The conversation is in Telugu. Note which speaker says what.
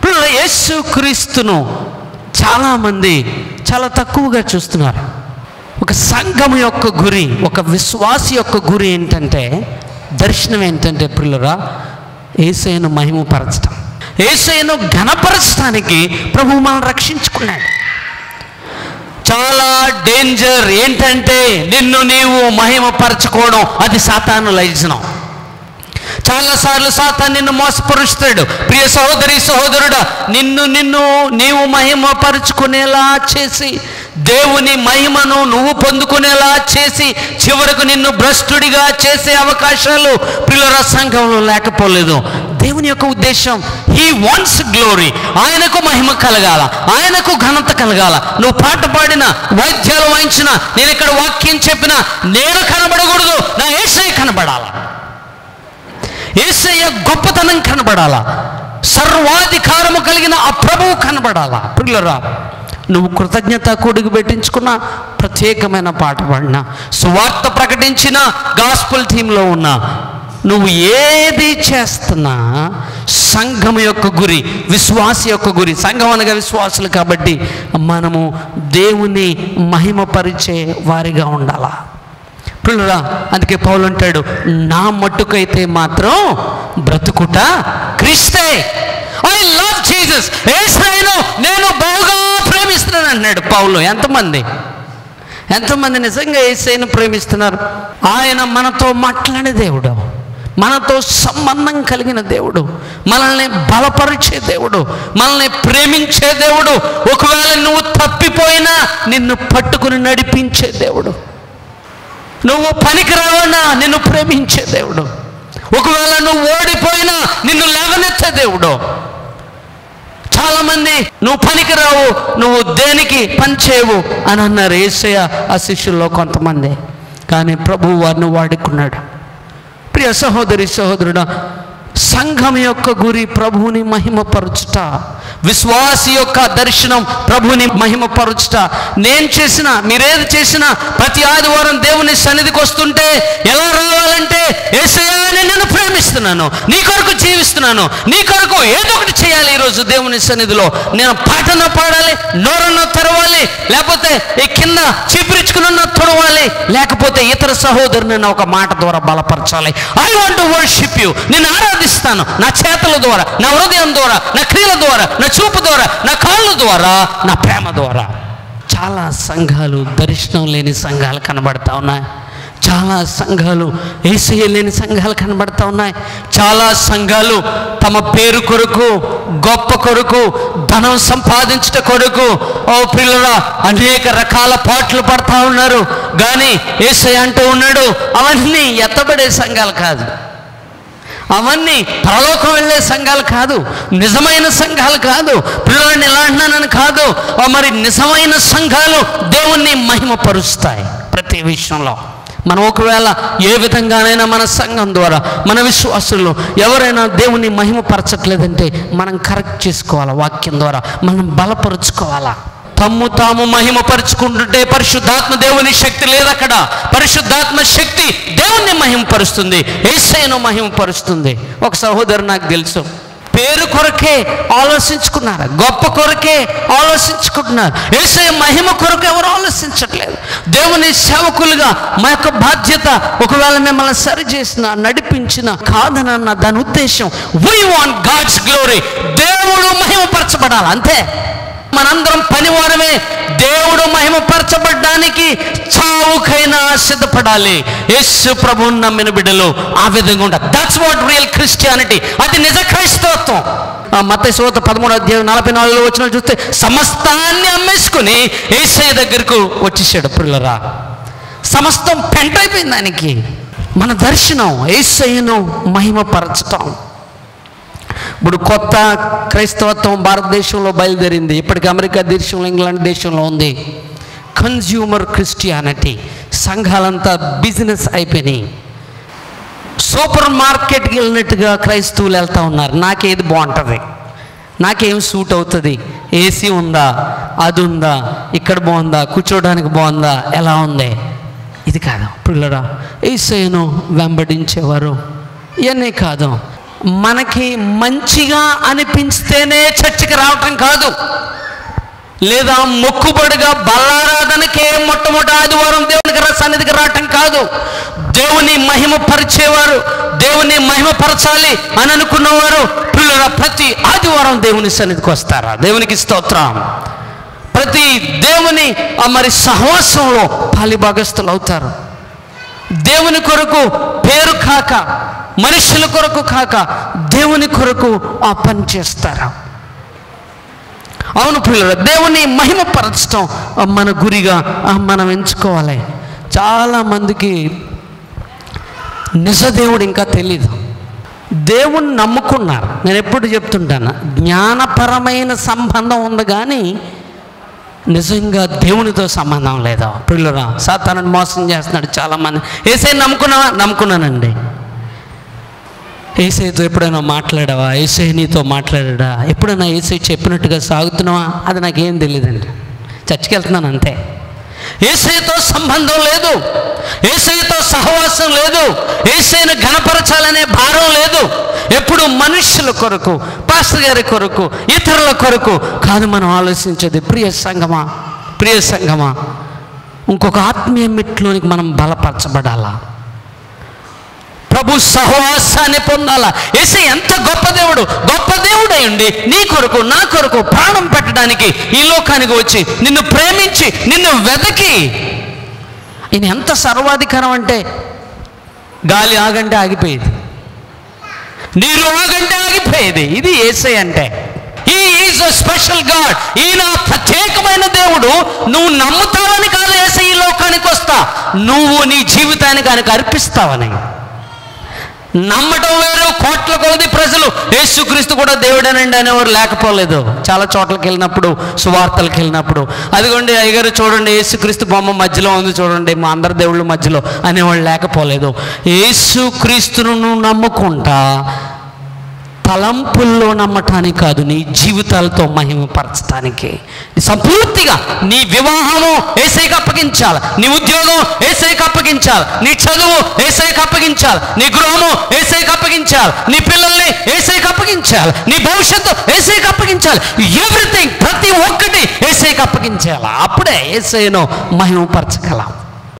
Speaker 1: ఇప్పుడు యేసు క్రీస్తును చాలామంది చాలా తక్కువగా చూస్తున్నారు ఒక సంఘం యొక్క గురి ఒక విశ్వాసి యొక్క గురి ఏంటంటే దర్శనం ఏంటంటే పిల్లరా ఏసైను మహిమపరచడం ఏసైను ఘనపరచడానికి ప్రభు మనల్ని రక్షించుకున్నాడు చాలా డేంజర్ ఏంటంటే నిన్ను నీవు మహిమపరచుకోవడం అది సాతాను లైజనం చాలాసార్లు సాతాన్ నిన్ను మోసపరుస్తాడు ప్రియ సహోదరి సహోదరుడా నిన్ను నిన్ను నీవు మహిమపరుచుకునేలా చేసి దేవుని మహిమను నువ్వు పొందుకునేలా చేసి చివరకు నిన్ను భ్రష్టుడిగా చేసే అవకాశాలు పిల్లల సంఘంలో లేకపోలేదు దేవుని యొక్క ఉద్దేశం హీ వాంట్స్ గ్లోరీ ఆయనకు మహిమ కలగాల ఆయనకు ఘనత కలగాల నువ్వు పాట పాడిన వాయిద్యాలు వాయించిన నేను ఇక్కడ వాక్యం చెప్పిన నేను కనబడకూడదు నా ఏసై కనబడాలా ఏసయ్య గొప్పతనం కనబడాలా సర్వాధికారము కలిగిన ఆ ప్రభువు కనబడాలా పిల్లరా నువ్వు కృతజ్ఞత కొడుకు పెట్టించుకున్న ప్రత్యేకమైన పాట పాడిన సువార్త ప్రకటించిన గాస్పుల్ టీంలో ఉన్న నువ్వు ఏది చేస్తున్నా సంఘం యొక్క గురి విశ్వాస యొక్క గురి సంఘం అనగా విశ్వాసులు కాబట్టి మనము దేవుని మహిమపరిచే వారిగా ఉండాలా పిల్లరా అందుకే పౌలు అంటాడు నా మట్టుకైతే మాత్రం బ్రతుకుట క్రీస్తే ఐ లవ్ జీసస్ ఏసైను నేను బహుగా ప్రేమిస్తున్నాను అన్నాడు పౌలు ఎంతమంది ఎంతమంది నిజంగా ఏసైను ప్రేమిస్తున్నారు ఆయన మనతో మాట్లాడే దేవుడు మనతో సంబంధం కలిగిన దేవుడు మనల్ని బలపరిచే దేవుడు మనల్ని ప్రేమించే దేవుడు ఒకవేళ నువ్వు తప్పిపోయినా నిన్ను పట్టుకుని నడిపించే దేవుడు నువ్వు పనికి రావన్నా నిన్ను ప్రేమించే దేవుడు ఒకవేళ నువ్వు ఓడిపోయినా నిన్ను లేవనెత్తే దేవుడు చాలామంది నువ్వు పనికి రావు నువ్వు దేనికి పని చేయవు అని అన్నారు ఏసయ్య ఆ శిష్యుల్లో కొంతమంది కానీ ప్రభువు వారిని వాడుకున్నాడు ప్రియ సహోదరి సహోదరుడా సంఘం యొక్క గురి ప్రభువుని మహిమపరచుట విశ్వాసి యొక్క దర్శనం ప్రభువుని మహిమపరచుట నేను చేసిన మీరేది చేసినా ప్రతి ఆదివారం దేవుని సన్నిధికి వస్తుంటే ఎలా రావాలంటే ఏసయ్యా నేను నిన్ను ప్రేమిస్తున్నాను నీ కొరకు జీవిస్తున్నాను నీ కొరకు ఏదో ఒకటి చేయాలి ఈరోజు దేవుని సన్నిధిలో నేను పాటన పాడాలి నోరన్న తెరవాలి లేకపోతే ఈ కింద చీపురించుకున్న తొడవాలి లేకపోతే ఇతర సహోదరుని నా ఒక మాట ద్వారా బలపరచాలి I want to worship you నేను ఆరాధిస్తాను నా చేతుల ద్వారా నా హృదయం ద్వారా నా క్రియల ద్వారా నా చూపు ద్వారా నా కాళ్ళ ద్వారా నా ప్రేమ ద్వారా చాలా సంఘాలు దర్శనం లేని సంఘాలు కనబడతా ఉన్నాయి చాలా సంఘాలు ఏసయ్య లేని సంఘాలు కనబడతా ఉన్నాయి చాలా సంఘాలు తమ పేరు కొరకు గొప్ప కొరకు ధనం సంపాదించుట కొరకు ఓ పిల్లరా అనేక రకాల పాటలు పడతా ఉన్నారు కానీ ఏసయ్య అంటూ ఉన్నాడు అవన్నీ ఎత్తబడే సంఘాలు కాదు అవన్నీ పరలోకం వెళ్ళే సంఘాలు కాదు నిజమైన సంఘాలు కాదు పిల్లలని ఎలా అంటున్నానని కాదు ఆ మరి నిజమైన సంఘాలు దేవుణ్ణి మహిమపరుస్తాయి ప్రతి విషయంలో మనం ఒకవేళ ఏ విధంగానైనా మన సంఘం ద్వారా మన విశ్వాసుల్లో ఎవరైనా దేవుణ్ణి మహిమపరచట్లేదంటే మనం కరెక్ట్ చేసుకోవాలా వాక్యం ద్వారా మనం బలపరుచుకోవాలా తమ్ము తాము మహిమపరుచుకుంటుంటే పరిశుద్ధాత్మ దేవుని శక్తి లేదు అక్కడ పరిశుద్ధాత్మ శక్తి దేవుణ్ణి మహిమపరుస్తుంది ఏసైను మహిమపరుస్తుంది ఒక సహోదరు నాకు తెలుసు పేరు కొరకే ఆలోచించుకున్నారు గొప్ప కొరకే ఆలోచించుకుంటున్నారు ఏసై మహిమ కొరకు ఎవరు ఆలోచించట్లేదు దేవుని సేవకులుగా మా యొక్క బాధ్యత ఒకవేళ మిమ్మల్ని సరి చేసిన నడిపించిన కాదనన్న దాని ఉద్దేశం వీ వాంట్ గాడ్స్ గ్లోరీ దేవుడు మహిమపరచబడాలి అంతే మనందరం పనివారమే దేవుడు మహిమపరచబడ్డానికి చావుకైనా సిద్ధపడాలి యేసు ప్రభువుని నమ్మిన బిడ్డలు ఆ విధంగా ఉంటారు దట్స్ వాట్ రియల్ క్రిస్టియానిటీ అది నిజ క్రైస్తవత్వం ఆ మత సోత పదమూడు అధ్యాయం నలభై నాలుగులో వచ్చిన చూస్తే సమస్తాన్ని అమ్మేసుకుని ఏసయ్య దగ్గరకు వచ్చేసాడు పిల్లరా సమస్తం పెంటైపోయింది దానికి మన దర్శనం ఏసయ్యను మహిమపరచటం ఇప్పుడు కొత్త క్రైస్తవత్వం భారతదేశంలో బయలుదేరింది ఇప్పటికి అమెరికా దేశంలో ఇంగ్లాండ్ దేశంలో ఉంది కన్జ్యూమర్ క్రిస్టియానిటీ సంఘాలంతా బిజినెస్ అయిపోయినాయి సూపర్ మార్కెట్కి వెళ్ళినట్టుగా క్రైస్తవులు వెళ్తూ ఉన్నారు నాకేది బాగుంటుంది నాకేం సూట్ అవుతుంది ఏసీ ఉందా అది ఉందా ఇక్కడ బాగుందా కూర్చోడానికి బాగుందా ఎలా ఉంది ఇది కాదు పిల్లరా ఏసైను వెంబడించేవారు ఇవన్నీ కాదు మనకి మంచిగా అనిపించితేనే చర్చికి రావటం కాదు లేదా మొక్కుబడిగా బల్లారాధనకే మొట్టమొదటి ఆదివారం దేవునికి రా- సన్నిధికి రావటం కాదు దేవుని మహిమ పరిచేవారు దేవుని మహిమపరచాలి అని అనుకున్నవారు పిల్లల ప్రతి ఆదివారం దేవుని సన్నిధికి వస్తారా దేవునికి స్తోత్రం ప్రతి దేవుని ఆ మరి సహవాసంలో పాలిభాగస్తులు అవుతారు దేవుని కొరకు పేరు కాక మనుషుల కొరకు కాక దేవుని కొరకు ఆ పని చేస్తారు అవును పిల్లలు దేవుని మహిమపరచడం ఆ, మన గురిగా ఆ, మనం ఎంచుకోవాలి చాలామందికి నిజ దేవుడు ఇంకా తెలీదు దేవుణ్ణి నమ్ముకున్నారు నేను ఎప్పుడు చెప్తుంటాను జ్ఞానపరమైన సంబంధం ఉంది కానీ నిజంగా దేవునితో సంబంధం లేదా పిల్లరా సాతాను మోసం చేస్తున్నాడు చాలామంది ఏసై నమ్ముకున్నావా నమ్ముకున్నానండి ఏసైతో ఎప్పుడైనా మాట్లాడావా ఏసై నీతో మాట్లాడా ఎప్పుడైనా ఏసై చెప్పినట్టుగా సాగుతున్నావా అది నాకేం తెలియదండి చర్చికి వెళ్తున్నాను అంతే ఏసైతో సంబంధం లేదు ఏసైతో సహవాసం లేదు ఏసైను ఘనపరచాలనే భారం లేదు ఎప్పుడు మనుష్యుల కొరకు పాస్టర్ గారి కొరకు ఇతరుల కొరకు కాదు మనం ఆలోచించేది ప్రియ సంగమా ప్రియ సంగమా ఇంకొక ఆత్మీయ మెట్లోనికి మనం బలపరచబడాలా ప్రభు సహవాసాన్ని పొందాలా ఏసై ఎంత గొప్ప దేవుడు గొప్ప దేవుడు అయ్యండి నీ కొరకు నా కొరకు ప్రాణం పెట్టడానికి ఈ లోకానికి వచ్చి నిన్ను ప్రేమించి నిన్ను వెదకి ఈయన ఎంత సర్వాధికారం అంటే గాలి ఆగంటే ఆగిపోయేది నీరు ఆగంటే ఆగిపోయేది ఇది ఏసై అంటే ఈ ఈజ్ అ స్పెషల్ గాడ్ ఈయన ప్రత్యేకమైన దేవుడు నువ్వు నమ్ముతావని కాదు ఏసై ఈ లోకానికి వస్తా నువ్వు నీ జీవితానికి ఆయనకు అర్పిస్తావని నమ్మటం వేరు కోట్ల కొలది ప్రజలు యేసుక్రీస్తు కూడా దేవుడేనండి అనేవారు లేకపోలేదు చాలా చోట్లకి వెళ్ళినప్పుడు సువార్తలకు వెళ్ళినప్పుడు అదిగోండి అయ్యగారు చూడండి యేసుక్రీస్తు బొమ్మ మధ్యలో ఉంది చూడండి మా అందరి దేవుళ్ళ మధ్యలో అనేవాళ్ళు లేకపోలేదు యేసుక్రీస్తును నువ్వు నమ్ముకుంటా తలంపుల్లో నమ్మటానికి కాదు నీ జీవితాలతో మహిమపరచడానికి సంపూర్తిగా నీ వివాహము ఏసైకి అప్పగించాలి నీ ఉద్యోగం ఏసైకి అప్పగించాలి నీ చదువు ఏసైకి అప్పగించాలి నీ గృహము ఏసైకి అప్పగించాలి నీ పిల్లల్ని ఏసైకి అప్పగించాలి నీ భవిష్యత్తు ఏసైకి అప్పగించాలి ఎవ్రీథింగ్ ప్రతి ఒక్కటి ఏసైకి అప్పగించాలి అప్పుడే ఏసైను మహిమపరచగలం